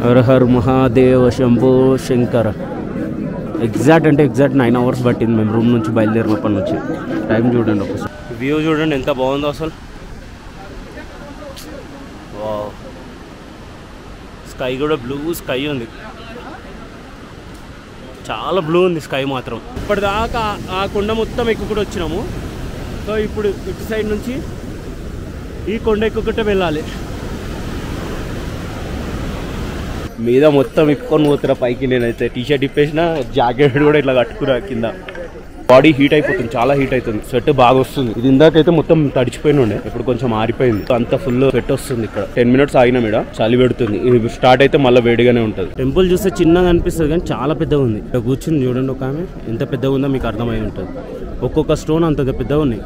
హర Har Mahadeva Shambho Shankara exact అంటే exact nine hours పట్టింది మేము రూమ్ నుంచి బయలుదేరినప్పటి నుంచి టైం చూడండి ఒకసారి వ్యూ చూడండి ఎంత బాగుందో అసలు వావ్ స్కై కూడా బ్లూ స్కై ఉంది చాలా బ్లూ ఉంది స్కై మాత్రం ఇప్పటిదాకా ఆ- ఆ కొండ మొత్తం ఎక్కుకుంటూ వచ్చినాము సో ఇప్పుడు ఇటు సైడ్ నుంచి ఈ కొండ ఎక్కుకుంటే వెళ్ళాలి మీద మొత్తం ఇప్పుకొని పోతున్నా పైకి నేనైతే టీ షర్ట్ ఇప్పేసిన జాకెట్ కూడా ఇట్లా కట్టుకున్నా కింద బాడీ హీట్ అయిపోతుంది చాలా హీట్ అవుతుంది స్వెట్ బాగా వస్తుంది ఇది ఇందాకైతే మొత్తం తడిచిపోయిన ఉండే ఇప్పుడు కొంచెం ఆరిపోయింది అంత ఫుల్ స్వెట్ వస్తుంది ఇక్కడ టెన్ మినిట్స్ ఆగినాం ఇక్కడ చలి పెడుతుంది ఇది స్టార్ట్ అయితే మళ్ళీ వేడిగానే ఉంటుంది టెంపుల్ చూస్తే చిన్నగా అనిపిస్తుంది కానీ చాలా పెద్దగా ఉంది ఇక్కడ కూర్చుని చూడండి ఒక ఆమె ఎంత పెద్దగా ఉందో మీకు అర్థమై ఉంటుంది ఒక్కొక్క స్టోన్ అంత పెద్దగా ఉన్నాయి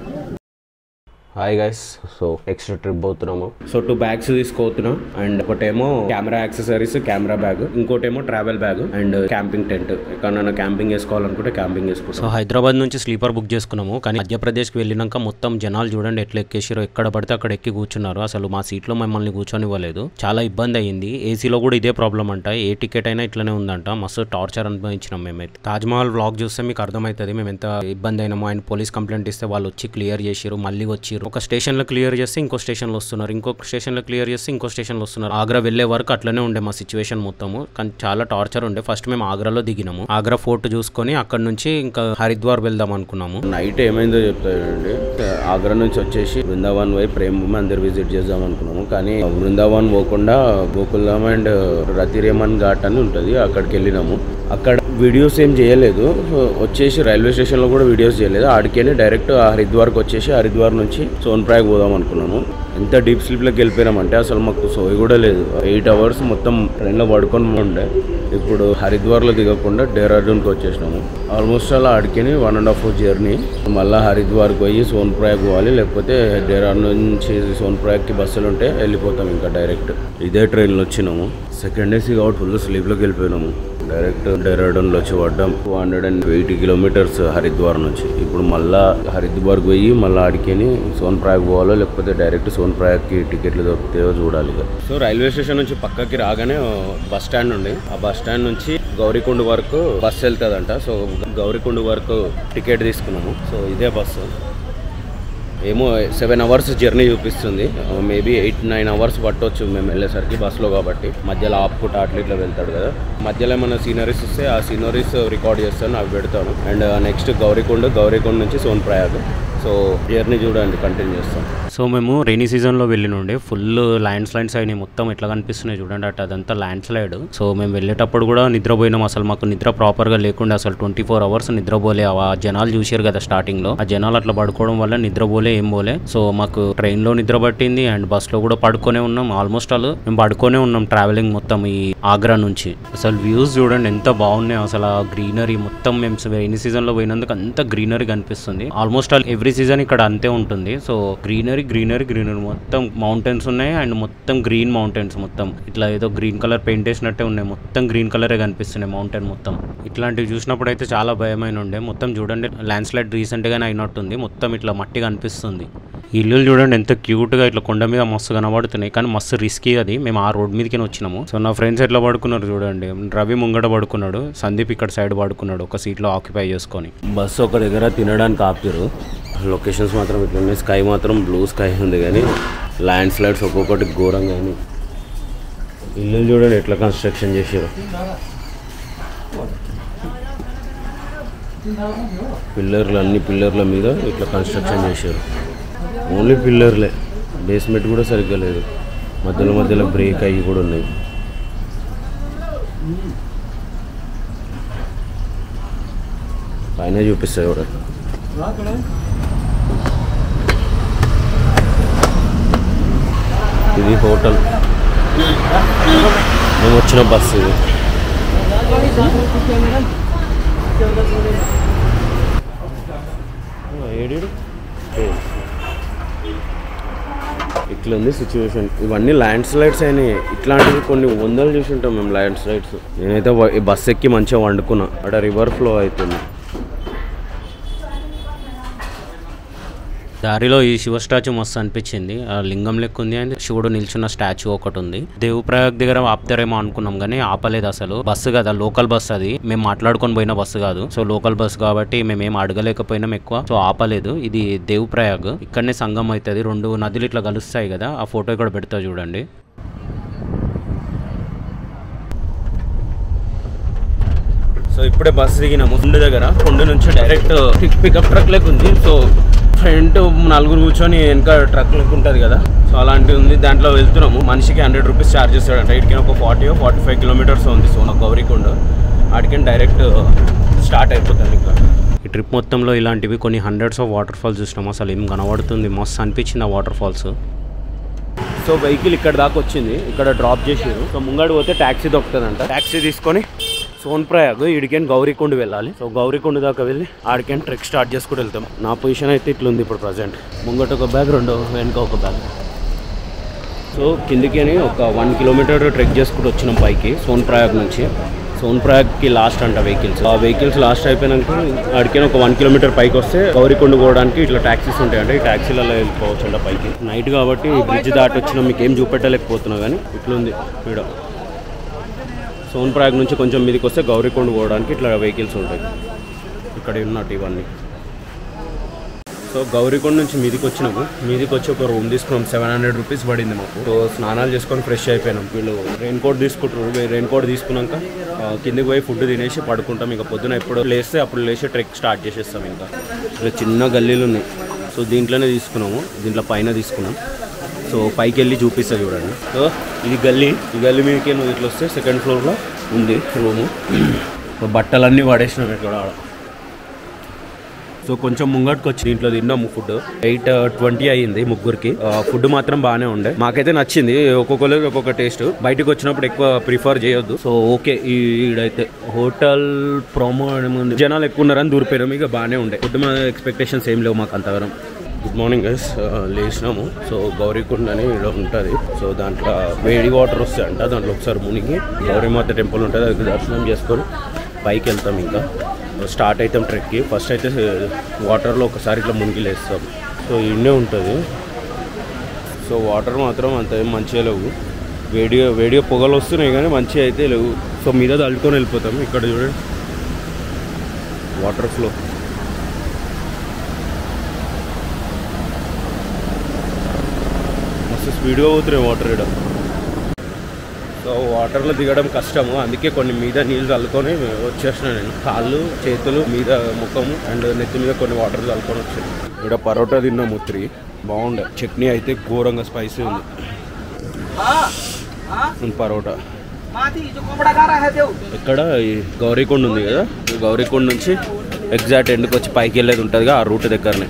hi guys so extra trip పోతున్నాము సో టూ బ్యాగ్స్ తీసుకోతున్నాం అండ్ ఒకటేమో కెమెరా యాక్సెసరీస్ కెమెరా బ్యాగ్ ఇంకోటేమో travel bag and camping tent ఎక్కడైనా క్యాంపింగ్ వేసుకోవాలనుకుంటే క్యాంపింగ్ వేసుకోవచ్చు సో హైదరాబాద్ నుంచి స్లీపర్ బుక్ చేసుకున్నాము కానీ మధ్యప్రదేశ్కి వెళ్ళినాక మొత్తం జనాలు చూడండి ఎట్లా ఎక్కేసారో ఎక్కడ పడితే అక్కడ ఎక్కి కూర్చున్నారు అసలు మా సీట్లో మమ్మల్ని కూర్చొనివ్వలేదు చాలా ఇబ్బంది అయ్యింది ఏసీలో కూడా ఇదే ప్రాబ్లం అంట ఏ టికెట్ అయినా ఇట్లనే ఉందంట మస్తు టార్చర్ అనుభవించినాం మేమైతే తాజ్మహల్ వ్లాగ్ చూస్తే మీకు అర్థమవుతుంది మేము ఎంత ఇబ్బంది అయినామో ఆయన పోలీస్ కంప్లైంట్ ఇస్తే వాళ్ళు వచ్చి క్లియర్ చేసిరు మళ్ళీ వచ్చిరు ఒక స్టేషన్ లో క్లియర్ చేస్తే ఇంకో స్టేషన్ లో వస్తున్నారు ఇంకొక స్టేషన్ లో క్లియర్ చేస్తే ఇంకో స్టేషన్ లో వస్తున్నారు ఆగ్రా వెళ్లే వరకు అట్లనే ఉండే మా సిచ్యువేషన్ మొత్తము కానీ చాలా టార్చర్ ఉండే ఫస్ట్ మేము ఆగ్రాలో దిగినాము ఆగ్రా ఫోర్ట్ చూసుకొని అక్కడ నుంచి ఇంకా హరిద్వార్ వెళ్దాం అనుకున్నాము నైట్ ఏమైందో చెప్తానండి ఆగ్రా నుంచి వచ్చేసి బృందావన్ వైపు ప్రేమ మందిర్ విజిట్ చేద్దాం అనుకున్నాము కానీ బృందావన్ పోకుండా గోకుల్ధామ్ అండ్ రతిరేమన్ ఘాట్ అని ఉంటుంది అక్కడికి వెళ్ళినాము అక్కడ వీడియోస్ ఏం చేయలేదు సో వచ్చేసి రైల్వే స్టేషన్లో కూడా వీడియోస్ చేయలేదు ఆడికెళ్ళి డైరెక్ట్ హరిద్వార్కి వచ్చేసి హరిద్వార్ నుంచి సోన్ప్రాయ్ పోదాం అనుకున్నాము ఎంత డీప్ స్లీప్లోకి వెళ్ళిపోయినామంటే అసలు మాకు సోయి కూడా లేదు ఎయిట్ అవర్స్ మొత్తం ట్రైన్లో పడుకొని ఉండే ఇప్పుడు హరిద్వార్లో దిగకుండా డెహ్రాడూన్కి వచ్చేసినాము ఆల్మోస్ట్ అలా ఆడికి వన్ అండ్ హాఫ్ జర్నీ మళ్ళీ హరిద్వార్కి పోయి సోన్ప్రాయక్ పోవాలి లేకపోతే డెహ్రాడూన్ నుంచి సోన్ప్రాయక్కి బస్సులు ఉంటే వెళ్ళిపోతాం ఇంకా డైరెక్ట్ ఇదే ట్రైన్లో వచ్చినాము సెకండ్ ఏసీ కాబట్టి ఫుల్ స్లీప్లోకి వెళ్ళిపోయినాము డైరెక్ట్ డెహ్రాడూన్లో వచ్చి పడ్డాం two hundred and eighty kilometres Haridwar నుంచి ఇప్పుడు మళ్ళా హరిద్వార్కి పోయి మళ్ళీ ఆడికేని సోన్ ప్రాయక్ పోవాలో లేకపోతే డైరెక్ట్ సోన్ ప్రాయక్కి టికెట్లు దొరుకుతాయో చూడాలి ఇక సో రైల్వే స్టేషన్ నుంచి పక్కకి రాగానే బస్ స్టాండ్ ఉంది ఆ బస్ స్టాండ్ నుంచి గౌరీకుండ వరకు బస్ వెళ్తుందంట సో గౌరీకుండ వరకు టికెట్ తీసుకున్నాము సో ఇదే బస్సు ఏమో సెవెన్ అవర్స్ జర్నీ చూపిస్తుంది మేబీ ఎయిట్ నైన్ అవర్స్ పట్టవచ్చు మేము వెళ్ళేసరికి బస్సులో కాబట్టి మధ్యలో ఆపుకుంటా అట్లా ఇట్లా వెళ్తాడు కదా మధ్యలో ఏమైనా సీనరీస్ వస్తే ఆ సీనరీస్ రికార్డ్ చేస్తాను అవి పెడతాను అండ్ నెక్స్ట్ గౌరీకొండ గౌరీకొండ నుంచి సోన్ ప్రయాగ్ సో జర్నీ చూడండి కంటిన్యూ చేస్తాం సో మేము రైనీ సీజన్లో వెళ్ళినుండే ఫుల్ ల్యాండ్ స్లైడ్స్ అయినాయి మొత్తం ఎట్లా కనిపిస్తున్నాయి చూడండి అటు అదంతా ల్యాండ్ స్లైడ్ సో మేము వెళ్ళేటప్పుడు కూడా నిద్రపోయినాం అసలు మాకు నిద్ర ప్రాపర్గా లేకుండా అసలు ట్వంటీ ఫోర్ అవర్స్ నిద్రపోలే ఆ జనాలు చూసారు కదా స్టార్టింగ్లో ఆ జనాలు అట్లా పడుకోవడం వల్ల నిద్రపోలే ఏం పోలే సో మాకు ట్రైన్లో నిద్ర పట్టింది అండ్ బస్సులో కూడా పడుకొనే ఉన్నాం ఆల్మోస్ట్ ఆల్ మేము పడుకొనే ఉన్నాం ట్రావెలింగ్ మొత్తం ఈ ఆగ్రా నుంచి అసలు వ్యూస్ చూడండి ఎంత బాగున్నాయి అసలు ఆ గ్రీనరీ మొత్తం మేము రైనీ సీజన్లో పోయినందుకు అంత గ్రీనరీ కనిపిస్తుంది ఆల్మోస్ట్ ఆల్ ఎవ్రీ సీజన్ ఇక్కడ అంతే ఉంటుంది సో గ్రీనరీ గ్రీనరీ గ్రీనరీ మొత్తం మౌంటైన్స్ ఉన్నాయి అండ్ మొత్తం గ్రీన్ మౌంటైన్స్ మొత్తం ఇట్లా ఏదో గ్రీన్ కలర్ పెయింట్ వేసినట్టే ఉన్నాయి మొత్తం గ్రీన్ కలరే కనిపిస్తున్నాయి మౌంటైన్ మొత్తం ఇట్లాంటివి చూసినప్పుడు అయితే చాలా భయమైన ఉండే మొత్తం చూడండి ల్యాండ్ స్లైడ్ రీసెంట్గానే అయినట్టుంది మొత్తం ఇట్లా మట్టి కనిపిస్తుంది ఈ ఇల్లులు చూడండి ఎంత క్యూట్గా ఇట్లా కొండ మీద మస్తు కనబడుతున్నాయి కానీ మస్తు రిస్కీ అది మేము ఆ రోడ్ మీదకి వచ్చినాము సో నా ఫ్రెండ్స్ ఎట్లా పడుకున్నారు చూడండి రవి ముంగడ పడుకున్నాడు సందీప్ ఇక్కడ సైడ్ పడుకున్నాడు ఒక సీట్లో ఆక్యుపై చేసుకొని బస్సు ఒక దగ్గర తినడానికి ఆపుతారు లొకేషన్స్ మాత్రం ఇట్లా స్కై మాత్రం బ్లూ స్కై ఉంది కానీ ల్యాండ్ స్లైడ్స్ ఒక్కొక్కటి ఘోరంగా అయినాయి ఇల్లు చూడండి ఎట్లా కన్స్ట్రక్షన్ చేసారు పిల్లర్లు అన్ని పిల్లర్ల మీద ఇట్లా కన్స్ట్రక్షన్ చేశారు ఓన్లీ పిల్లర్లే బేస్మెంట్ కూడా సరిగ్గా లేదు మధ్యలో మధ్యలో బ్రేక్ అయ్యి కూడా ఉన్నాయి పైన చూపిస్తాయి కూడా ఇది హోటల్ మేము వచ్చిన బస్సు ఇది ఏడీడు ఇట్లా ఉంది సిచ్యువేషన్ ఇవన్నీ ల్యాండ్ స్లైడ్స్ అయినాయి ఇట్లాంటివి కొన్ని వందలు చూసి ఉంటాం మేము ల్యాండ్ స్లైడ్స్ నేనైతే వ- ఈ బస్ ఎక్కి మంచిగా వండుకున్నా అక్కడ రివర్ ఫ్లో అవుతుంది దారిలో ఈ శివ స్టాచ్యూ మస్తు అనిపించింది ఆ లింగం లెక్క ఉంది అండ్ శివుడు నిల్చున్న స్టాచ్యూ ఒకటి ఉంది దేవప్రయాగ్ దగ్గర ఆపుతారేమో అనుకున్నాం కానీ ఆపలేదు అసలు బస్సు కదా లోకల్ బస్ అది మేము మాట్లాడుకొని పోయిన బస్సు కాదు సో లోకల్ బస్ కాబట్టి మేము ఏం అడగలేకపోయినాం ఎక్కువ సో ఆపలేదు ఇది దేవప్రయాగ్ ఇక్కడనే సంగం అవుతుంది రెండు నదులు ఇట్లా కలుస్తాయి కదా ఆ ఫోటో ఇక్కడ పెడతా చూడండి సో ఇప్పుడే బస్ దిగినాము కొండ దగ్గర కొండ నుంచి డైరెక్ట్ పికప్ ట్రక్ లెక్క ఉంది సో ఫ్రంట్ నలుగురు కూర్చొని వెనక ట్రక్ లెక్క ఉంటుంది కదా సో అలాంటిది ఉంది దాంట్లో వెళ్తున్నాము మనిషికి హండ్రెడ్ రూపీస్ ఛార్జ్ చేస్తాడంట ఇటుకి ఒక ఫార్టీ ఫార్టీ ఫైవ్ కిలోమీటర్స్ ఉంది సో నాకు గౌరీకొండ ఆడికి డైరెక్ట్ స్టార్ట్ అయిపోతుంది ఇంకా ఈ ట్రిప్ మొత్తంలో ఇలాంటివి కొన్ని హండ్రెడ్స్ ఆఫ్ వాటర్ ఫాల్స్ చూసినాం అసలు ఏం కనబడుతుంది మస్తు అనిపించింది ఆ వాటర్ ఫాల్స్ సో వెహికల్ ఇక్కడ దాకా వచ్చింది ఇక్కడ డ్రాప్ చేసారు సో ముంగడు పోతే ట్యాక్సీ దొరుకుతుందంట ట్యాక్సీ తీసుకొని సోన్ ప్రయాగ్ ఇడికేన్ గౌరీకొండ వెళ్ళాలి సో గౌరీకొండ దాకా వెళ్ళి ఆడికేన్ ట్రెక్ స్టార్ట్ చేసుకుంటూ వెళ్తాం నా పొజిషన్ అయితే ఇట్లుంది ఇప్పుడు ప్రజెంట్ ముంగట ఒక బ్యాగ్ రెండు వెనక ఒక బ్యాగ్ సో కిందికి అని ఒక వన్ కిలోమీటర్ ట్రెక్ చేసుకుంటూ వచ్చినాం పైకి సోన్ ప్రయాగ్ నుంచి సోన్ ప్రయాగ్కి లాస్ట్ అంట వెహికల్స్ ఆ వెహికల్స్ లాస్ట్ అయిపోయినాక ఆడికైనా ఒక వన్ కిలోమీటర్ పైకి వస్తే గౌరీకొండ పోవడానికి ఇట్లా ట్యాక్సీస్ ఉంటాయంట ఈ ట్యాక్సీలలో వెళ్ళిపోవచ్చు అంట పైకి నైట్ కాబట్టి బ్రిడ్జ్ దాటి వచ్చినా మీకు ఏం చూపెట్టలేకపోతున్నా కానీ ఇట్లుంది వీడ సోన్ ప్రయాగ్ నుంచి కొంచెం మీదకి వస్తే గౌరీకొండ పోవడానికి ఇట్లా వెహికల్స్ ఉంటాయి ఇక్కడ ఉన్నట్టు ఇవన్నీ సో గౌరీకొండ నుంచి మీదికి వచ్చినాము మీదికి వచ్చి ఒక రూమ్ తీసుకున్నాం సెవెన్ హండ్రెడ్ రూపీస్ పడింది మాకు సో స్నానాలు చేసుకొని ఫ్రెష్ అయిపోయినాం వీళ్ళు రెయిన్ కోట్ తీసుకుంటారు రెయిన్ కోట్ తీసుకున్నాక ఆ, కిందికి పోయి ఫుడ్ తినేసి పడుకుంటాం ఇంకా పొద్దున ఎప్పుడు లేస్తే అప్పుడు లేచి ట్రెక్ స్టార్ట్ చేసేస్తాం ఇంకా ఇలా చిన్న గల్లీలు ఉన్నాయి సో దీంట్లోనే తీసుకున్నాము దీంట్లో పైన తీసుకున్నాం సో పైకి వెళ్ళి చూపిస్తా చూడండి సో ఇది గల్లీ ఈ గల్లీ మీదకి నువ్వు ఇట్లా వస్తే సెకండ్ ఫ్లోర్లో ఉంది రూము సో బట్టలన్నీ పడేసినాం ఇక్కడ ఆడ సో కొంచెం ముంగటికి వచ్చి దీంట్లో తిన్నాము ఫుడ్ ఎయిట్ ట్వంటీ అయ్యింది ముగ్గురికి ఫుడ్ మాత్రం బాగానే ఉండే మాకైతే నచ్చింది ఒక్కొక్కరికి ఒక్కొక్క టేస్ట్ బయటకు వచ్చినప్పుడు ఎక్కువ ప్రిఫర్ చేయొద్దు సో ఓకే ఈ ఈడైతే హోటల్ ప్రోమో ఏముంది జనాలు ఎక్కువ ఉన్నారని దూరిపోయినాము ఇక బాగానే ఉండే ఫుడ్ మా ఎక్స్పెక్టేషన్స్ ఏం లేవు మాకు అంతవరం గుడ్ మార్నింగ్ గైస్ లేచినాము సో గౌరీకుండ అని ఇక్కడ ఉంటుంది సో దాంట్లో వేడి వాటర్ వస్తాయంట దాంట్లో ఒకసారి మునిగి గౌరీమాత టెంపుల్ ఉంటుంది అది దర్శనం చేసుకొని పైకి వెళ్తాం ఇంకా స్టార్ట్ అవుతాం ట్రెక్కి ఫస్ట్ అయితే వాటర్లో ఒకసారి ఇట్లా మునిగి లేస్తాం సో ఇండే ఉంటుంది సో వాటర్ మాత్రం అంత ఏం మంచిగా లేవు వేడిగా వేడిగా పొగలు వస్తున్నాయి కానీ మంచిగా అయితే లేవు సో మీద తల్లుకొని వెళ్ళిపోతాం ఇక్కడ చూడండి వాటర్ ఫ్లో మస్తు స్పీడ్గా పోతున్నాయి వాటర్ ఇక్కడ సో వాటర్లో దిగడం కష్టము అందుకే కొన్ని మీద నీళ్ళు చల్లుకొని వచ్చేసిన నేను కాళ్ళు చేతులు మీద ముఖము అండ్ నెత్తి మీద కొన్ని వాటర్ చల్లుకొని వచ్చాను ఇక్కడ పరోటా తిన్నాము త్రీ బాగుండే చట్నీ అయితే ఘోరంగా స్పైసీ ఉంది ఉమ్, పరోటా ఇక్కడ ఈ గౌరీకొండ ఉంది కదా ఈ గౌరీకొండ నుంచి ఎగ్జాక్ట్ ఎండ్కి వచ్చి పైకి వెళ్ళేది ఉంటుందిగా ఆ రూట్ దగ్గరనే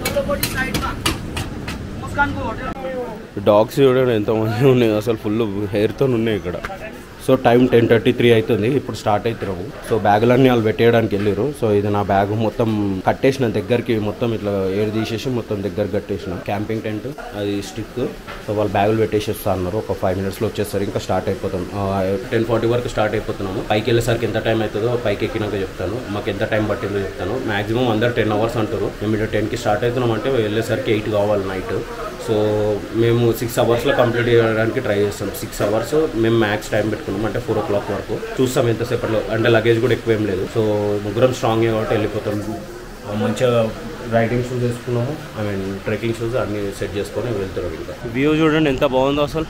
డాగ్స్ చూడండి ఎంతమంది ఉన్నాయి అసలు ఫుల్ హెయిర్తో ఉన్నాయి ఇక్కడ so time ten thirty three అవుతుంది ఇప్పుడు స్టార్ట్ అవుతున్నాము సో బ్యాగులన్నీ వాళ్ళు పెట్టేయడానికి వెళ్ళారు సో ఇది నా బ్యాగ్ మొత్తం కట్టేసిన దగ్గరికి మొత్తం ఇట్లా ఏర్ తీసేసి మొత్తం దగ్గర కట్టేసిన క్యాంపింగ్ టెంట్ అది స్టిక్ సో వాళ్ళు బ్యాగులు పెట్టేసేస్తా అన్నారు ఒక ఫైవ్ మినిట్స్లో వచ్చేసరికి ఇంకా స్టార్ట్ అయిపోతాం టెన్ ఫార్టీ వరకు స్టార్ట్ అయిపోతున్నాము పైకి వెళ్ళేసరికి ఎంత టైం అవుతుందో పైకి ఎక్కినాక చెప్తాను మాకు ఎంత టైం పట్టిందో చెప్తాను మాక్సిమం అందరు టెన్ అవర్స్ అంటారు మేము ఇక్కడ టెన్కి స్టార్ట్ అవుతున్నాం అంటే వెళ్ళేసరికి ఎయిట్ కావాలి నైట్ సో మేము సిక్స్ అవర్స్లో కంప్లీట్ చేయడానికి ట్రై చేస్తాం సిక్స్ అవర్స్ మేము మ్యాక్స్ టైం పెట్టుకున్నాం అంటే ఫోర్ ఓ క్లాక్ వరకు చూస్తాం ఎంతసేపట్లో అంటే లగేజ్ కూడా ఎక్కువ ఏం లేదు సో ముగ్గురం స్ట్రాంగ్ కాబట్టి వెళ్ళిపోతాం మంచిగా రైడింగ్ షూస్ వేసుకున్నాము ఐ మీన్ ట్రెక్కింగ్ షూస్ అన్ని సెట్ చేసుకొని వెళ్తున్నాం ఇంకా వ్యూ చూడండి ఎంత బాగుందో అసలు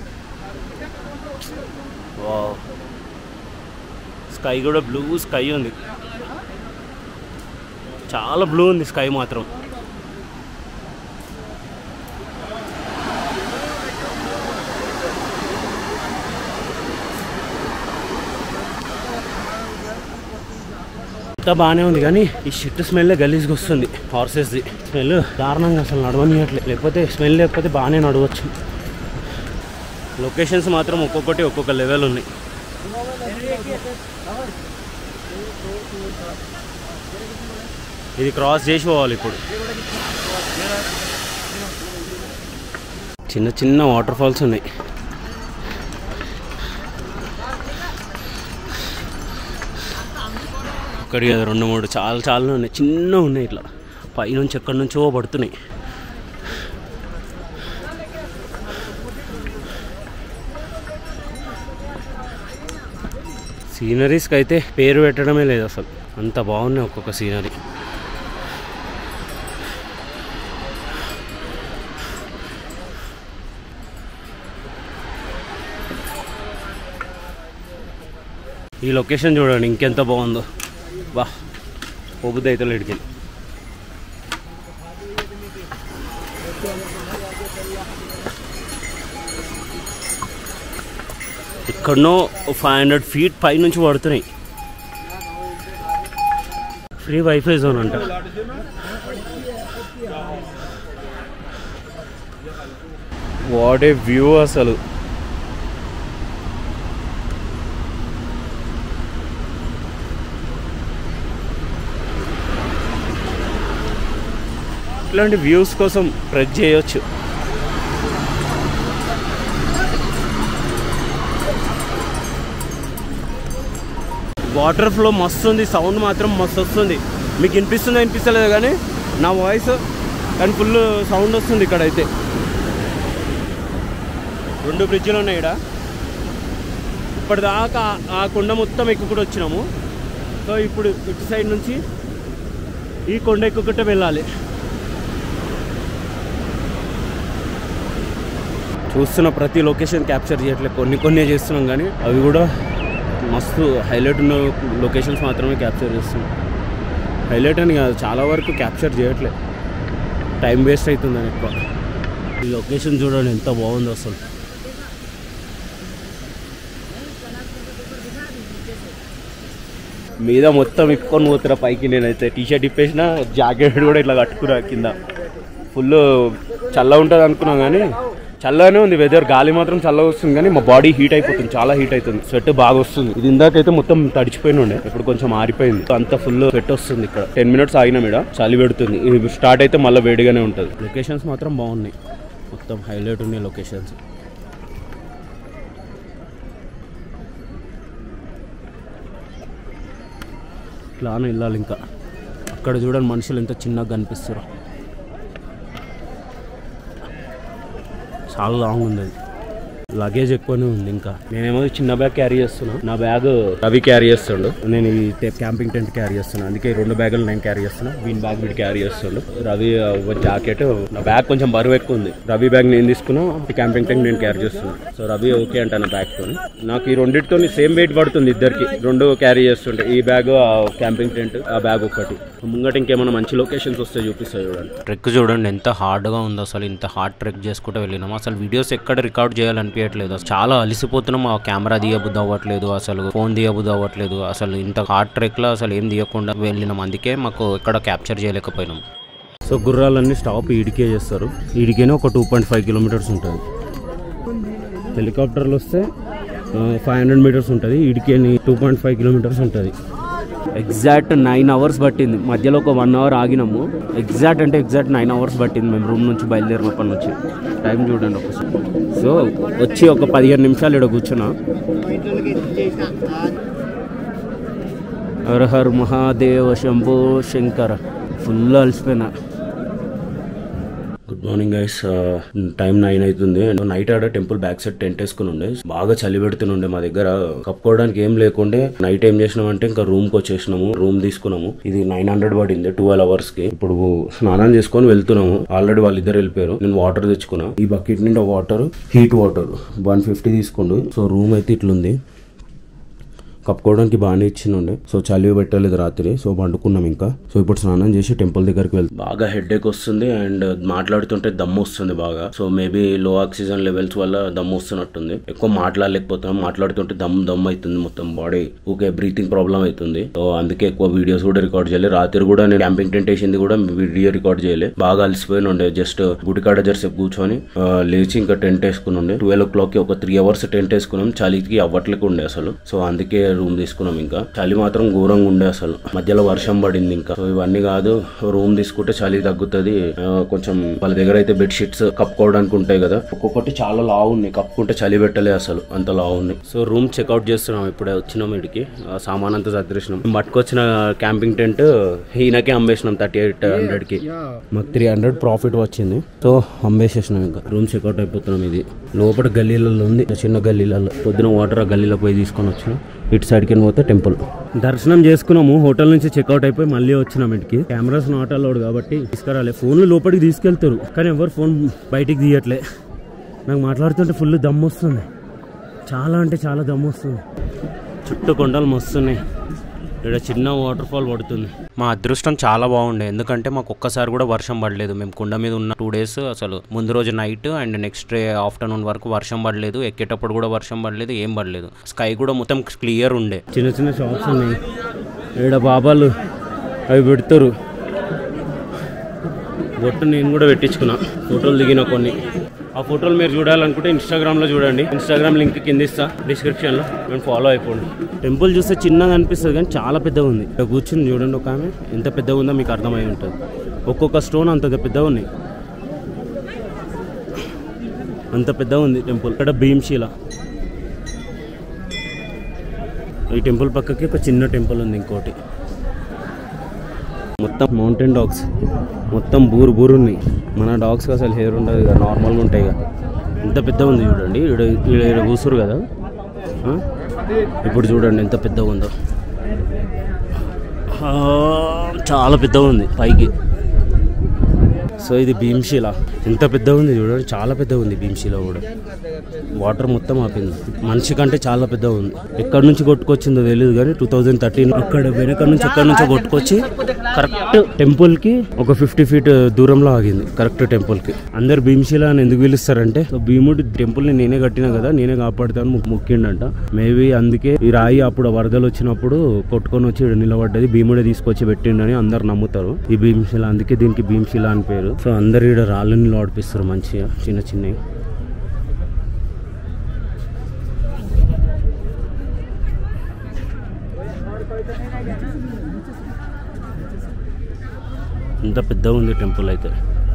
స్కై కూడా బ్లూ స్కై ఉంది చాలా బ్లూ ఉంది స్కై మాత్రం అంతా బాగానే ఉంది కానీ ఈ షిట్ స్మెల్ గలీజ్గా వస్తుంది హార్సెస్ది స్మెల్ దారుణంగా అసలు నడవనియట్లేదు లేకపోతే స్మెల్ లేకపోతే బాగానే నడవచ్చు లొకేషన్స్ మాత్రం ఒక్కొక్కటి ఒక్కొక్క లెవెల్ ఉన్నాయి ఇది క్రాస్ చేసి పోవాలి ఇప్పుడు చిన్న చిన్న వాటర్ ఫాల్స్ ఉన్నాయి ఒకటి కదా రెండు మూడు చాలా చాలా ఉన్నాయి చిన్న ఉన్నాయి ఇట్లా పైనుంచి ఎక్కడి నుంచో పడుతున్నాయి సీనరీస్కి అయితే పేరు పెట్టడమే లేదు అసలు అంత బాగున్నాయి ఒక్కొక్క సీనరీ ఈ లొకేషన్ చూడండి ఇంకెంత బాగుందో బా పోబుద్ది అయితే లేడికి ఎక్కడనో ఫైవ్ హండ్రెడ్ ఫీట్ పై నుంచి పడుతున్నాయి ఫ్రీ వైఫై జోన్ అంట వాట్ ఏ వ్యూ అసలు ఇట్లాంటి వ్యూస్ కోసం ట్రెక్ చేయొచ్చు వాటర్ ఫ్లో మస్తు ఉంది సౌండ్ మాత్రం మస్తు వస్తుంది మీకు వినిపిస్తుందా వినిపిస్తలేదు కానీ నా వాయిస్ కానీ ఫుల్ సౌండ్ వస్తుంది ఇక్కడ అయితే రెండు బ్రిడ్జిలు ఉన్నాయి ఇక్కడ ఇప్పటిదాకా ఆ- ఆ కొండ మొత్తం ఎక్కుకుంటూ వచ్చినాము సో ఇప్పుడు ఇటు సైడ్ నుంచి ఈ కొండ ఎక్కుకుంటే వెళ్ళాలి చూస్తున్న ప్రతి లొకేషన్ క్యాప్చర్ చేయట్లేదు కొన్ని కొన్ని చేస్తున్నాం కానీ అవి కూడా మస్తు హైలైట్ ఉన్న లొకేషన్స్ మాత్రమే క్యాప్చర్ చేస్తున్నాం హైలైట్ అని కాదు చాలా వరకు క్యాప్చర్ చేయట్లేదు టైం వేస్ట్ అవుతుందని ఎక్కువ ఈ లొకేషన్ చూడండి ఎంత బాగుందో అసలు మీద మొత్తం ఇప్పుకొని పోతున్నా పైకి నేనైతే టీ షర్ట్ ఇప్పేసిన జాకెట్ కూడా ఇట్లా కట్టుకున్నా కింద ఫుల్ చల్ల ఉంటుంది అనుకున్నాం కానీ చల్లగానే ఉంది వెదర్ గాలి మాత్రం చల్లగా వస్తుంది కానీ మా బాడీ హీట్ అయిపోతుంది చాలా హీట్ అవుతుంది స్వెట్ బాగా వస్తుంది ఇది ఇందాకైతే మొత్తం తడిచిపోయిన ఉండే ఇప్పుడు కొంచెం ఆరిపోయింది అంత ఫుల్ స్వెట్ వస్తుంది ఇక్కడ టెన్ మినిట్స్ ఆగినాం ఇక్కడ చలి పెడుతుంది ఇది స్టార్ట్ అయితే మళ్ళీ వేడిగానే ఉంటుంది లొకేషన్స్ మాత్రం బాగున్నాయి మొత్తం హైలైట్ ఉన్నాయి లొకేషన్స్ ఇట్లానే వెళ్ళాలి ఇంకా అక్కడ చూడండి మనుషులు ఎంత చిన్నగా కనిపిస్తారు చాలా లాంగ్ ఉంది అది లగేజ్ ఎక్కువనే ఉంది ఇంకా నేనేమో చిన్న బ్యాగ్ క్యారీ చేస్తున్నా నా బ్యాగ్ రవి క్యారీ చేస్తుండు నేను ఈ టె- క్యాంపింగ్ టెంట్ క్యారీ చేస్తున్నా అందుకే ఈ రెండు బ్యాగులు నేను క్యారీ చేస్తున్నా వీన్ బ్యాగ్ వీడు క్యారీ చేస్తుండు రవి ఆ, ఒక జాకెట్ నా బ్యాగ్ కొంచెం బరువు ఎక్కువ ఉంది రవి బ్యాగ్ నేను తీసుకున్నా ఈ క్యాంపింగ్ టెంట్ నేను క్యారీ చేస్తున్నా సో రవి ఓకే అంట నా బ్యాగ్ తో నాకు ఈ రెండింటితో సేమ్ వెయిట్ పడుతుంది ఇద్దరికి రెండు క్యారీ చేస్తుంటే ఈ బ్యాగ్ ఆ క్యాంపింగ్ టెంట్ ఆ బ్యాగ్ ఒకటి ముంగట ఇంకేమైనా మంచి లొకేషన్స్ వస్తే చూపిస్తాయి చూడండి ట్రెక్ చూడండి ఎంత హార్డ్గా ఉందో అసలు ఇంత హార్డ్ ట్రెక్ చేసుకుంటూ వెళ్ళినాం అసలు వీడియోస్ ఎక్కడ రికార్డ్ చేయాలనిపించట్లేదు అసలు చాలా అలిసిపోతున్నాం ఆ కెమెరా తీయబుద్ధి అవ్వట్లేదు అసలు ఫోన్ తీయబుద్ధి అవ్వట్లేదు అసలు ఇంత హార్డ్ ట్రెక్లో అసలు ఏం తీయకుండా వెళ్ళినాం అందుకే మాకు ఎక్కడ క్యాప్చర్ చేయలేకపోయినాం సో గుర్రాలన్నీ స్టాప్ ఈడికే చేస్తారు ఈడికేనే ఒక టూ పాయింట్ ఫైవ్ కిలోమీటర్స్ ఉంటుంది హెలికాప్టర్లు వస్తే ఫైవ్ హండ్రెడ్ మీటర్స్ ఉంటుంది ఈడికేని టూ పాయింట్ ఫైవ్ కిలోమీటర్స్ ఉంటుంది ఎగ్జాక్ట్ నైన్ అవర్స్ పట్టింది మధ్యలో ఒక వన్ అవర్ ఆగినాము ఎగ్జాక్ట్ అంటే ఎగ్జాక్ట్ నైన్ అవర్స్ పట్టింది మేము రూమ్ నుంచి బయలుదేరినప్పటి నుంచి టైం చూడండి ఒకసారి సో వచ్చి ఒక పదిహేను నిమిషాలు ఇక్కడ కూర్చున్నా హర హర్ మహాదేవ శంభో శంకర ఫుల్ అలసిపోయినా good morning guys time nine అవుతుంది నైట్ ఆడ టెంపుల్ బ్యాక్ సైడ్ టెంట్ వేసుకుని ఉండే బాగా చలి పెడుతుండే మా దగ్గర కప్పుకోవడానికి ఏం లేకుండే నైట్ ఏం చేసినాం అంటే ఇంకా రూమ్ కి వచ్చేసినాము రూమ్ తీసుకున్నాము ఇది నైన్ హండ్రెడ్ పడింది ట్వెల్వ్ అవర్స్ కి ఇప్పుడు స్నానం చేసుకొని వెళ్తున్నాము ఆల్రెడీ వాళ్ళిద్దరు వెళ్ళిపోయారు నేను వాటర్ తెచ్చుకున్నా ఈ బకెట్ నిండా water heat water one fifty తీసుకోండు సో రూమ్ అయితే ఇట్లుంది కప్పుకోవడానికి బాగానే ఇచ్చినుండే సో చలి పెట్టలేదు రాత్రి సో పండుకున్నాం ఇంకా సో ఇప్పుడు స్నానం చేసి టెంపుల్ దగ్గరికి వెళ్తాం బాగా హెడ్ ఏక్ వస్తుంది అండ్ మాట్లాడుతుంటే దమ్ము వస్తుంది బాగా so maybe low oxygen levels వల్ల దమ్ము వస్తున్నట్టుంది ఎక్కువ మాట్లాడలేకపోతున్నాం మాట్లాడుతుంటే దమ్ దమ్ అవుతుంది మొత్తం బాడీ ఓకే బ్రీతింగ్ ప్రాబ్లం అవుతుంది సో అందుకే ఎక్కువ వీడియోస్ కూడా రికార్డ్ చేయలేదు రాత్రి కూడా నేను క్యాంపింగ్ టెంట్ వేసింది కూడా వీడియో రికార్డ్ చేయలేదు బాగా అలసిపోయిన ఉండే జస్ట్ గుడికాడ జరసేపు కూర్చొని ఆ, లేచి ఇంకా టెంట్ వేసుకుని ఉండే ట్వెల్వ్ ఓ క్లాక్ కి ఒక త్రీ అవర్స్ టెంట్ వేసుకున్నాం చలికి అవ్వట్లేక ఉండే అసలు సో అందుకే రూమ్ తీసుకున్నాం ఇంకా చలి మాత్రం ఘోరంగా ఉండే అసలు మధ్యలో వర్షం పడింది ఇంకా సో ఇవన్నీ కాదు రూమ్ తీసుకుంటే చలి తగ్గుతుంది ఆ, కొంచెం వాళ్ళ దగ్గర అయితే బెడ్ షీట్స్ కప్పుకోవడానికి ఉంటాయి కదా ఒక్కొక్కటి చాలా లావు ఉన్నాయి కప్పుకుంటే చలి పెట్టలే అసలు అంత లావు ఉన్నాయి సో రూమ్ చెక్అవుట్ చేస్తున్నాం ఇప్పుడే వచ్చినాం ఇడికి ఆ సామాన్ అంతా సర్దిరేసినాం మేము పట్టుకొచ్చిన క్యాంపింగ్ టెంట్ ఈయనకే అమ్మేసినాం థర్టీ ఎయిట్ హండ్రెడ్ కి మాకు త్రీ హండ్రెడ్ ప్రాఫిట్ వచ్చింది సో అమ్మేసేసినాం ఇంకా రూమ్ చెక్అవుట్ అయిపోతున్నాం ఇది లోపల గల్లీలలో ఉంది చిన్న గల్లీలలో పొద్దున వాటర్ ఆ గల్లీలో పోయి తీసుకొని వచ్చినాం ఇటు సైడ్కి పోతే టెంపుల్ దర్శనం చేసుకున్నాము హోటల్ నుంచి చెక్అవుట్ అయిపోయి మళ్ళీ వచ్చినాం ఇంటికి కెమెరాస్ నాట్ అలౌడ్ కాబట్టి తీసుకురాలే ఫోన్లు లోపలికి తీసుకెళ్తారు కానీ ఎవరు ఫోన్ బయటికి తీయట్లే నాకు మాట్లాడుతుంటే ఫుల్ దమ్ వస్తుంది చాలా అంటే చాలా దమ్ వస్తుంది చుట్టూ కొండలు మస్తున్నాయి ఇక్కడ చిన్న వాటర్ ఫాల్ పడుతుంది మా అదృష్టం చాలా బాగుండే ఎందుకంటే మాకు ఒక్కసారి కూడా వర్షం పడలేదు మేము కుండ మీద ఉన్న టూ డేస్ అసలు ముందు రోజు night and next day afternoon వరకు వర్షం పడలేదు ఎక్కేటప్పుడు కూడా వర్షం పడలేదు ఏం పడలేదు స్కై కూడా మొత్తం క్లియర్ ఉండే చిన్న చిన్న షాప్స్ ఉన్నాయి ఇక్కడ బాబాలు అవి పెడతారు బొట్టు నేను కూడా పెట్టించుకున్నా ఫోటోలు దిగిన కొన్ని ఆ ఫోటోలు మీరు చూడాలనుకుంటే ఇన్స్టాగ్రామ్లో చూడండి ఇన్స్టాగ్రామ్ లింక్ కింద ఇస్తా డిస్క్రిప్షన్లో మేము ఫాలో అయిపోండి టెంపుల్ చూస్తే చిన్నగా అనిపిస్తుంది కానీ చాలా పెద్దగా ఉంది ఇక్కడ కూర్చుని చూడండి ఒక ఆమె ఎంత పెద్దగా ఉందో మీకు అర్థమై ఉంటుంది ఒక్కొక్క స్టోన్ అంత పెద్దగా ఉన్నాయి అంత పెద్దగా ఉంది టెంపుల్ ఇక్కడ భీమ్శీల ఈ టెంపుల్ పక్కకి ఒక చిన్న టెంపుల్ ఉంది ఇంకోటి మొత్తం మౌంటైన్ డాగ్స్ మొత్తం బూరు బూరు ఉన్నాయి మన డాగ్స్ అసలు హెయిర్ ఉండదు కదా నార్మల్గా ఉంటాయి కదా ఎంత పెద్ద ఉంది చూడండి ఈడ ఈడ ఈడ కూసురు కదా ఆ? ఇప్పుడు చూడండి ఎంత పెద్దగా ఉందో ఆ, చాలా పెద్దగా ఉంది పైకి సో ఇది భీమ్శిల ఎంత పెద్దగా ఉంది చూడండి చాలా పెద్దగా ఉంది భీమ్శిల కూడా వాటర్ మొత్తం ఆపింది మనిషి కంటే చాలా పెద్దగా ఉంది ఎక్కడి నుంచి కొట్టుకొచ్చిందో తెలియదు కానీ టూ థౌజండ్ థర్టీన్ అక్కడ వెనక నుంచి ఎక్కడి నుంచో కొట్టుకొచ్చి కరెక్ట్ టెంపుల్ కి ఒక ఫిఫ్టీ ఫీట్ దూరంలో ఆగింది కరెక్ట్ టెంపుల్ కి అందరు భీమ్శిల అని ఎందుకు పిలుస్తారంటే సో భీముడి టెంపుల్ ని నేనే కట్టినా కదా నేనే కాపాడుతాను మొ- మొక్కిండంట మేబీ అందుకే ఈ రాయి అప్పుడు వరదలు వచ్చినప్పుడు కొట్టుకొని వచ్చి ఈడ నిలబడ్డది భీముడే తీసుకొచ్చి పెట్టిండని అందరు నమ్ముతారు ఈ భీమశిల అందుకే దీనికి భీమశిల అని పేరు సో అందరు ఈడ రాళ్ళని లోడిపిస్తారు మంచిగా చిన్న చిన్నవి ఇంత పెద్దగా ఉంది టెంపుల్ అయితే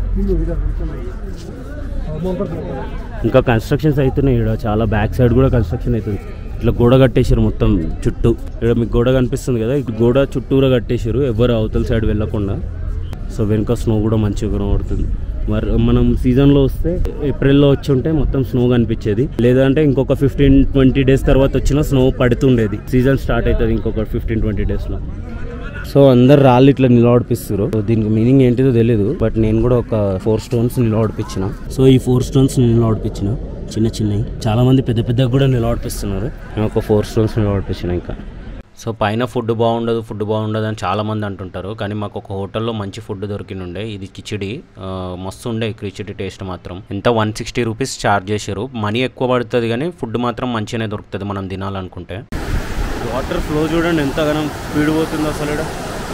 ఇంకా కన్స్ట్రక్షన్స్ అవుతున్నాయి ఇక్కడ చాలా బ్యాక్ సైడ్ కూడా కన్స్ట్రక్షన్ అవుతుంది ఇట్లా గోడ కట్టేశారు మొత్తం చుట్టూ ఇక్కడ మీకు గోడ కనిపిస్తుంది కదా ఈ గోడ చుట్టూరా కట్టేశారు ఎవరు అవతల సైడ్ వెళ్ళకుండా సో వెనుక స్నో కూడా మంచిగా కనబడుతుంది మరి మనం సీజన్లో వస్తే ఏప్రిల్లో వచ్చి ఉంటే మొత్తం స్నో కనిపించేది లేదంటే ఇంకొక ఫిఫ్టీన్ ట్వంటీ డేస్ తర్వాత వచ్చినా స్నో పడుతుండేది సీజన్ స్టార్ట్ అవుతుంది ఇంకొక ఫిఫ్టీన్ ట్వంటీ డేస్లో సో అందరు రాళ్ళు ఇట్లా నిలబడిపిస్తారు సో దీనికి మీనింగ్ ఏంటిదో తెలియదు బట్ నేను కూడా ఒక ఫోర్ స్టోన్స్ నిలబడిపించిన సో ఈ ఫోర్ స్టోన్స్ నిలబడిపించిన చిన్న చిన్నవి చాలా మంది పెద్ద పెద్దగా కూడా నిలబడిపిస్తున్నారు నేను ఒక ఫోర్ స్టోన్స్ నిలబడిపించిన ఇంకా సో పైన ఫుడ్ బాగుండదు ఫుడ్ బాగుండదు అని చాలా మంది అంటుంటారు కానీ మాకు ఒక హోటల్లో మంచి ఫుడ్ దొరికినుండే ఇది కిచిడి ఆ, మస్తు ఉండే ఈ కిచిడి టేస్ట్ మాత్రం ఎంత వన్ సిక్స్టీ రూపీస్ ఛార్జ్ చేశారు మనీ ఎక్కువ పడుతుంది కానీ ఫుడ్ మాత్రం మంచిగానే దొరుకుతుంది మనం తినాలనుకుంటే వాటర్ ఫ్లో చూడండి ఎంతగానో స్పీడ్ పోతుందో అసలు ఈడ.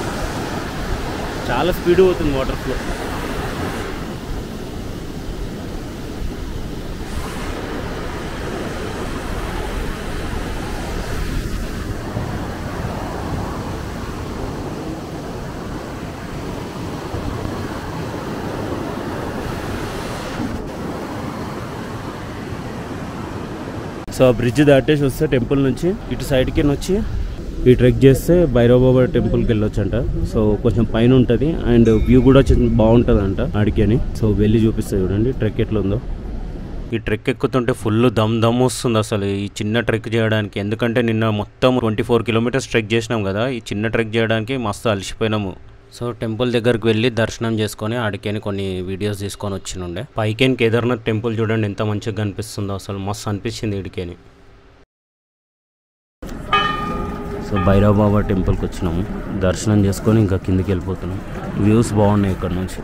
చాలా స్పీడ్ పోతుంది వాటర్ ఫ్లో సో ఆ బ్రిడ్జ్ దాటేసి వస్తే టెంపుల్ నుంచి ఇటు సైడ్కి వచ్చి ఈ ట్రెక్ చేస్తే భైరవబాబా టెంపుల్కి వెళ్ళొచ్చు అంట సో కొంచెం పైన ఉంటుంది అండ్ వ్యూ కూడా బాగుంటుంది అంట ఆడికి అని సో వెళ్ళి చూపిస్తే చూడండి ట్రెక్ ఎట్లా ఉందో ఈ ట్రెక్ ఎక్కుతుంటే ఫుల్ దమ్ దమ్ వస్తుంది అసలు ఈ చిన్న ట్రెక్ చేయడానికి ఎందుకంటే నిన్న మొత్తం ట్వంటీ ఫోర్ కిలోమీటర్స్ ట్రెక్ చేసినాం కదా ఈ చిన్న ట్రెక్ చేయడానికి మస్తు అలసిపోయినాము సో టెంపుల్ దగ్గరికి వెళ్ళి దర్శనం చేసుకొని ఆడికేని కొన్ని వీడియోస్ తీసుకొని వచ్చినుండే పైకేని కేదార్నాథ్ టెంపుల్ చూడండి ఎంత మంచిగా కనిపిస్తుందో అసలు మస్తు అనిపించింది ఇడికేని సో భైరవ బాబా టెంపుల్కి వచ్చినాము దర్శనం చేసుకొని ఇంకా కిందికి వెళ్ళిపోతున్నాం వ్యూస్ బాగున్నాయి ఇక్కడ నుంచి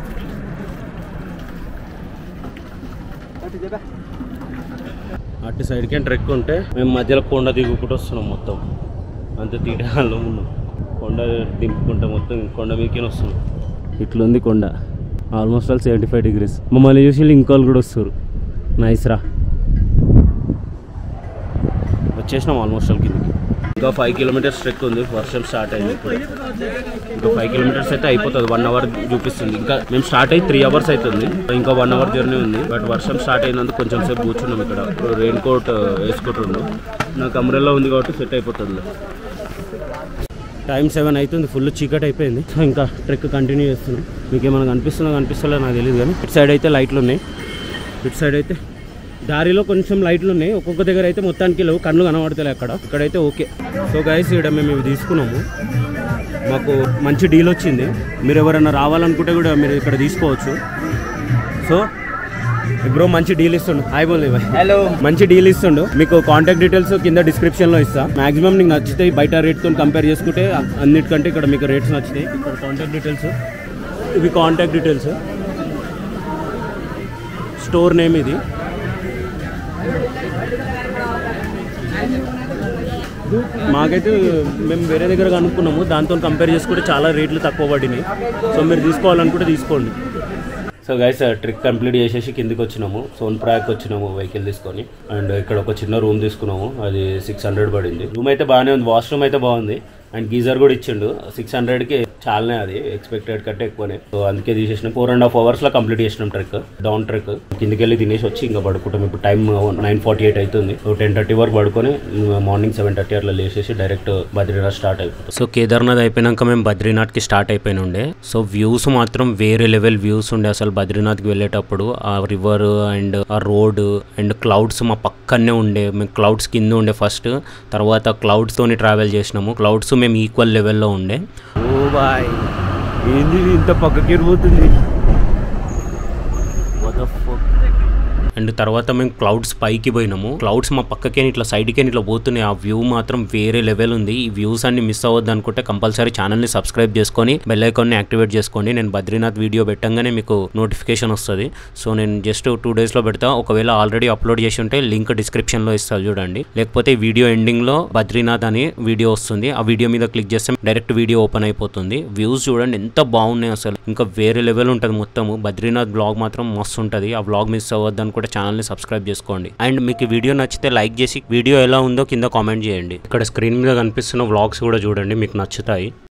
అటు సైడ్కి ట్రెక్ ఉంటే మేము మధ్యలో కొండ దిగుకుంటూ వస్తున్నాం మొత్తం అంత తీటాల్లో ఉన్నాం కొండ దింపుకుంటే మొత్తం కొండ మీకే వస్తున్నాం ఇట్లుంది కొండ almost all seventy five degrees మమ్మల్ని చూసి వీళ్ళు ఇంకోళ్ళు కూడా వస్తారు నైస్ రా వచ్చేసినాం ఆల్మోస్ట్ ఆల్ కిందకి ఇంకా ఫైవ్ కిలోమీటర్స్ ట్రెక్ ఉంది వర్షం స్టార్ట్ అయింది ఇప్పుడు ఇంకా ఫైవ్ కిలోమీటర్స్ అయితే అయిపోతుంది వన్ అవర్ చూపిస్తుంది ఇంకా మేము స్టార్ట్ అయ్యి త్రీ అవర్స్ అవుతుంది ఇంకా వన్ అవర్ జర్నీ ఉంది బట్ వర్షం స్టార్ట్ అయినందుకు కొంచెం సేపు కూర్చున్నాం ఇక్కడ రెయిన్ కోట్ వేసుకుంటుండు నాకు అంబ్రెల్లా ఉంది కాబట్టి సెట్ అయిపోతుంది టైం సెవెన్ అవుతుంది ఫుల్ చీకటి అయిపోయింది సో ఇంకా ట్రెక్ కంటిన్యూ చేస్తున్నాం మీకు ఏమైనా కనిపిస్తుందో కనిపిస్తుందో నాకు తెలియదు కానీ ఇటు సైడ్ అయితే లైట్లు ఉన్నాయి ఇటు సైడ్ అయితే దారిలో కొంచెం లైట్లు ఉన్నాయి ఒక్కొక్క దగ్గర అయితే మొత్తానికి లేవు కళ్ళు కనబడతలే అక్కడ ఇక్కడైతే ఓకే సో గైస్ ఇక్కడ మేము ఇవి తీసుకున్నాము మాకు మంచి డీల్ వచ్చింది మీరు ఎవరైనా రావాలనుకుంటే కూడా మీరు ఇక్కడ తీసుకోవచ్చు సో బ్రో మంచి డీల్ ఇస్తుండు హాయ్ బోల్ హలో మంచి డీల్ ఇస్తుండు మీకు కాంటాక్ట్ డీటెయిల్స్ కింద డిస్క్రిప్షన్ లో ఇస్తా మాక్సిమం నీకు నచ్చుతాయి బయట రేట్ తో కంపేర్ చేసుకుంటే అన్నిటికంటే ఇక్కడ మీకు రేట్స్ నచ్చుతాయి ఇక్కడ కాంటాక్ట్ డీటెయిల్స్ ఇవి కాంటాక్ట్ డీటెయిల్స్ స్టోర్ నేమ్ ఇది మాకైతే మేము వేరే దగ్గర కనుక్కున్నాము దాంతో కంపేర్ చేసుకుంటే చాలా రేట్లు తక్కువ పడినాయి సో మీరు తీసుకోవాలనుకుంటే తీసుకోండి సో గైస్ ట్రిక్ కంప్లీట్ చేసేసి కిందికి వచ్చినాము సోన్ ప్రాక్ వచ్చినాము వెహికల్ తీసుకొని అండ్ ఇక్కడ ఒక చిన్న రూమ్ తీసుకున్నాము అది సిక్స్ హండ్రెడ్ పడింది రూమ్ అయితే బాగానే ఉంది వాష్రూమ్ అయితే బాగుంది అండ్ గీజర్ కూడా ఇచ్చిండు సిక్స్ హండ్రెడ్కి చాలానే అది ఎక్స్పెక్టెడ్ కంటే ఎక్కువనే సో అందుకే తీసేసినాం ఫోర్ అండ్ హాఫ్ అవర్స్లో కంప్లీట్ చేసినాం ట్రెక్ డౌన్ ట్రెక్ కిందికి వెళ్ళి తినేసి వచ్చి ఇంకా పడుకుంటాం ఇప్పుడు టైం నైన్ ఫార్టీ ఎయిట్ అవుతుంది సో టెన్ థర్టీ వరకు పడుకొని మార్నింగ్ సెవెన్ థర్టీ అట్లా లేచేసి డైరెక్ట్ బద్రీనాథ్ స్టార్ట్ అయిపోతుంది సో కేదార్నాథ్ అయిపోయినాక మేము బద్రీనాథ్కి స్టార్ట్ అయిపోయిన ఉండే సో వ్యూస్ మాత్రం వేరే లెవెల్ వ్యూస్ ఉండే అసలు బద్రీనాథ్కి వెళ్ళేటప్పుడు ఆ రివర్ అండ్ ఆ రోడ్ అండ్ క్లౌడ్స్ మా పక్కనే ఉండే మేము క్లౌడ్స్ కింద ఉండే ఫస్ట్ తర్వాత క్లౌడ్స్ తోని ట్రావెల్ చేసినాము క్లౌడ్స్ మేము ఈక్వల్ లెవెల్లో ఉండే ఓ బాయ్ ఏంది ఇది ఇంత పక్కకి పోతుంది అండ్ తర్వాత మేము క్లౌడ్స్ పైకి పోయినాము క్లౌడ్స్ మా పక్కకే ఇట్లా సైడ్కే ఇట్లా పోతున్నాయి ఆ వ్యూ మాత్రం వేరే లెవెల్ ఉంది ఈ వ్యూస్ అన్ని మిస్ అవ్వద్దు అనుకుంటే కంపల్సరీ ఛానల్ని సబ్స్క్రైబ్ చేసుకొని బెల్ ఐకాన్ని యాక్టివేట్ చేసుకోండి నేను బద్రీనాథ్ వీడియో పెట్టంగానే మీకు నోటిఫికేషన్ వస్తుంది సో నేను జస్ట్ టూ డేస్లో పెడతా ఒకవేళ ఆల్రెడీ అప్లోడ్ చేసి ఉంటే లింక్ డిస్క్రిప్షన్లో ఇస్తాను చూడండి లేకపోతే వీడియో ఎండింగ్లో బద్రీనాథ్ అని వీడియో వస్తుంది ఆ వీడియో మీద క్లిక్ చేస్తే డైరెక్ట్ వీడియో ఓపెన్ అయిపోతుంది వ్యూస్ చూడండి ఎంత బాగున్నాయి అసలు ఇంకా వేరే లెవెల్ ఉంటుంది మొత్తము బద్రీనాథ్ బ్లాగ్ మాత్రం మస్తు ఉంటుంది ఆ బ్లాగ్ మిస్ అవ్వద్దు అనుకుంటే ఛానల్ని సబ్స్క్రైబ్ చేసుకోండి అండ్ మీకు ఈ వీడియో నచ్చితే లైక్ చేసి వీడియో ఎలా ఉందో కింద కామెంట్ చేయండి ఇక్కడ స్క్రీన్ మీద కనిపిస్తున్న వ్లాగ్స్ కూడా చూడండి మీకు నచ్చుతాయి